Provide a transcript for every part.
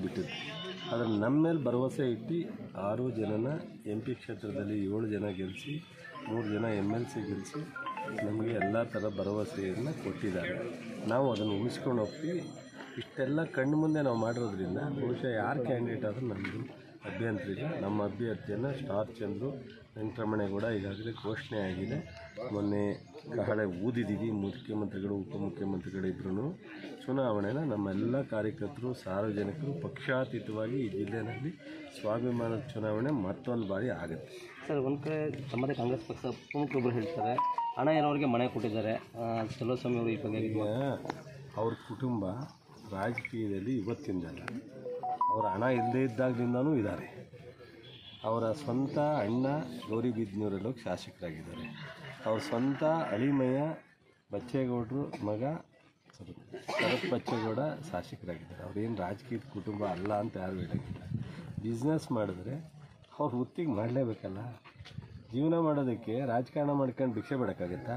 ಬಿಟ್ಟಿದ್ದು ಆದರೆ ನಮ್ಮ ಮೇಲೆ ಭರವಸೆ ಇಟ್ಟು ಆರು ಜನನ ಎಂ ಪಿ ಕ್ಷೇತ್ರದಲ್ಲಿ ಏಳು ಜನ ಗೆಲ್ಲಿಸಿ ಮೂರು ಜನ ಎಮ್ ಎಲ್ ಸಿ ಗೆಲ್ಲಿಸಿ ನಮಗೆ ಎಲ್ಲ ಥರ ಭರವಸೆಯನ್ನು ಕೊಟ್ಟಿದ್ದಾರೆ ನಾವು ಅದನ್ನು ಉಳಿಸ್ಕೊಂಡು ಹೋಗ್ತೀವಿ ಇಷ್ಟೆಲ್ಲ ಕಣ್ಣು ಮುಂದೆ ನಾವು ಮಾಡಿರೋದ್ರಿಂದ ಬಹುಶಃ ಯಾರು ಕ್ಯಾಂಡಿಡೇಟ್ ಆದರೂ ನಮ್ಮದು ಅಭ್ಯಂತರ ಇಲ್ಲ ನಮ್ಮ ಅಭ್ಯರ್ಥಿಯನ್ನು ಸ್ಟಾರ್ ಚಂದ್ರು ವೆಂಕಟರಮಣೇಗೌಡ ಈಗಾಗಲೇ ಘೋಷಣೆ ಆಗಿದೆ ಮೊನ್ನೆ ಕಹಳೆ ಊದಿದ್ದೀವಿ ಮುಖ್ಯಮಂತ್ರಿಗಳು ಉಪಮುಖ್ಯಮಂತ್ರಿಗಳು ಇಬ್ಬರೂ ಚುನಾವಣೆನ ನಮ್ಮೆಲ್ಲ ಕಾರ್ಯಕರ್ತರು ಸಾರ್ವಜನಿಕರು ಪಕ್ಷಾತೀತವಾಗಿ ಈ ಜಿಲ್ಲೆಯಲ್ಲಿ ಸ್ವಾಭಿಮಾನದ ಚುನಾವಣೆ ಮತ್ತೊಂದು ಬಾರಿ ಆಗುತ್ತೆ ಸರ್ ಒಂದು ಕಡೆ ತಮ್ಮದೇ ಕಾಂಗ್ರೆಸ್ ಪಕ್ಷ ಪ್ರಮುಖರೊಬ್ಬರು ಹೇಳ್ತಾರೆ ಹಣ ಇರೋರಿಗೆ ಮನೆ ಕೊಟ್ಟಿದ್ದಾರೆ ಸ್ವಾಮಿ ಅವರು ಈ ಬಗ್ಗೆ ಈಗ ಅವ್ರ ಕುಟುಂಬ ರಾಜಕೀಯದಲ್ಲಿ ಇವತ್ತಿಂದಲ್ಲ ಅವರ ಹಣ ಇಲ್ಲದೇ ಇದ್ದಾಗಲಿಂದನೂ ಇದ್ದಾರೆ ಅವರ ಸ್ವಂತ ಅಣ್ಣ ಗೌರಿಬಿದ್ನೂರಲ್ಲಿ ಹೋಗಿ ಶಾಸಕರಾಗಿದ್ದಾರೆ ಅವ್ರ ಸ್ವಂತ ಅಳಿಮಯ್ಯ ಬಚ್ಚೇಗೌಡರು ಮಗ sorry, ಶರತ್ ಬಚ್ಚೇಗೌಡ ಶಾಸಕರಾಗಿದ್ದಾರೆ ಅವ್ರೇನು ರಾಜಕೀಯದ ಕುಟುಂಬ ಅಲ್ಲ ಅಂತ ಯಾರು ಹೇಳೋಕ್ಕಿಲ್ಲ ಬಿಸ್ನೆಸ್ ಮಾಡಿದ್ರೆ ಅವ್ರು ವೃತ್ತಿಗೆ ಮಾಡಲೇಬೇಕಲ್ಲ ಜೀವನ ಮಾಡೋದಕ್ಕೆ ರಾಜಕಾರಣ ಮಾಡ್ಕೊಂಡು ಭಿಕ್ಷೆ ಬಿಡೋಕ್ಕಾಗತ್ತಾ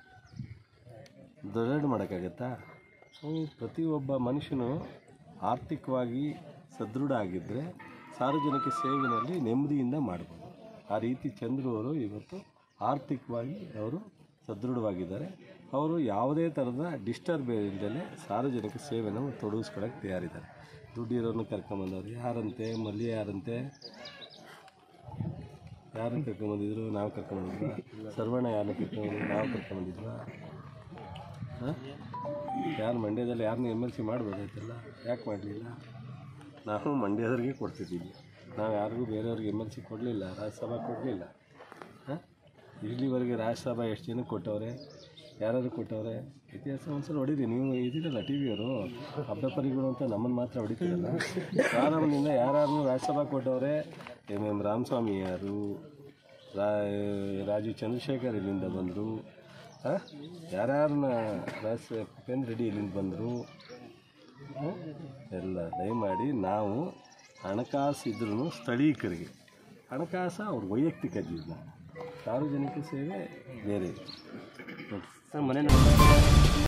ದೊಡ್ಡ ಮಾಡೋಕ್ಕಾಗತ್ತಾ ಸೊ ಪ್ರತಿಯೊಬ್ಬ ಮನುಷ್ಯನು ಆರ್ಥಿಕವಾಗಿ ಸದೃಢ ಆಗಿದ್ದರೆ ಸಾರ್ವಜನಿಕ ಸೇವೆಯಲ್ಲಿ ನೆಮ್ಮದಿಯಿಂದ ಮಾಡ್ಬೋದು ಆ ರೀತಿ ಚಂದ್ರು ಅವರು ಇವತ್ತು ಆರ್ಥಿಕವಾಗಿ ಅವರು ಸದೃಢವಾಗಿದ್ದಾರೆ ಅವರು ಯಾವುದೇ ಥರದ ಡಿಸ್ಟರ್ಬ್ ಇಲ್ಲದೆ ಸಾರ್ವಜನಿಕ ಸೇವೆನ ತೊಡಗಿಸ್ಕೊಳಕ್ಕೆ ತಯಾರಿದ್ದಾರೆ ದುಡ್ಡಿರೋನು ಕರ್ಕೊಂಬಂದವ್ರು ಯಾರಂತೆ ಮಲ್ಲಿ ಯಾರಂತೆ ಯಾರನ್ನು ಕರ್ಕೊಂಬಂದಿದ್ರು ನಾವು ಕರ್ಕೊಂಬಂದಿದ್ವಾ ಸರ್ವಣ್ಣ ಯಾರನ್ನ ಕರ್ಕೊಂಬಂದಿದ್ರು ನಾವು ಕರ್ಕೊಂಬಂದಿದ್ವಾ ಹಾಂ ಯಾರು ಮಂಡ್ಯದಲ್ಲಿ ಯಾರನ್ನ ಎಮ್ ಎಲ್ ಸಿ ಮಾಡ್ಬೋದಾಯ್ತಲ್ಲ ಯಾಕೆ ಮಾಡಲಿಲ್ಲ ನಾವು ಮಂಡ್ಯದವ್ರಿಗೆ ಕೊಡ್ತಿದ್ದೀವಿ ನಾವು ಯಾರಿಗೂ ಬೇರೆಯವ್ರಿಗೆ ಎಮ್ ಎಲ್ ಸಿ ಕೊಡಲಿಲ್ಲ ರಾಜ್ಯಸಭಾ ಕೊಡಲಿಲ್ಲ ಹಾಂ ಇಲ್ಲಿವರೆಗೆ ರಾಜ್ಯಸಭಾ ಎಷ್ಟು ಜನಕ್ಕೆ ಕೊಟ್ಟವ್ರೆ ಯಾರಾದ್ರು ಕೊಟ್ಟವ್ರೆ ಇತಿಹಾಸ ಒಂದ್ಸಲ ಹೊಡೀರಿ ನೀವು ಇದ್ದೀರಲ್ಲ ಟಿ ವಿಯವರು ಹಬ್ಬ ಪರಿಗಳು ಅಂತ ನಮ್ಮನ್ನು ಮಾತ್ರ ಹೊಡಿತೀರಲ್ಲ ಪ್ರಾರಂಭದಿಂದ ಯಾರನ್ನು ರಾಜ್ಯಸಭಾ ಕೊಟ್ಟವ್ರೆ ಎಮ್ ಎಮ್ ರಾಮಸ್ವಾಮಿ ಯಾರು ರಾ ರಾಜೀವ್ ಚಂದ್ರಶೇಖರ್ ಇಲ್ಲಿಂದ ಬಂದರು ಹಾಂ ಯಾರ್ಯಾರನ್ನ ರಾಜ ಉಪೇಂದ್ರ ರೆಡ್ಡಿ ಇಲ್ಲಿಂದ ಬಂದರು ಎಲ್ಲ ದಯಮಾಡಿ ನಾವು ಹಣಕಾಸು ಇದ್ರೂ ಸ್ಥಳೀಕರಿಗೆ ಹಣಕಾಸು ಅವ್ರ ವೈಯಕ್ತಿಕ ಜೀವನ ಸಾರ್ವಜನಿಕ ಸೇವೆ ಬೇರೆ ಸರ್ ಮನೆ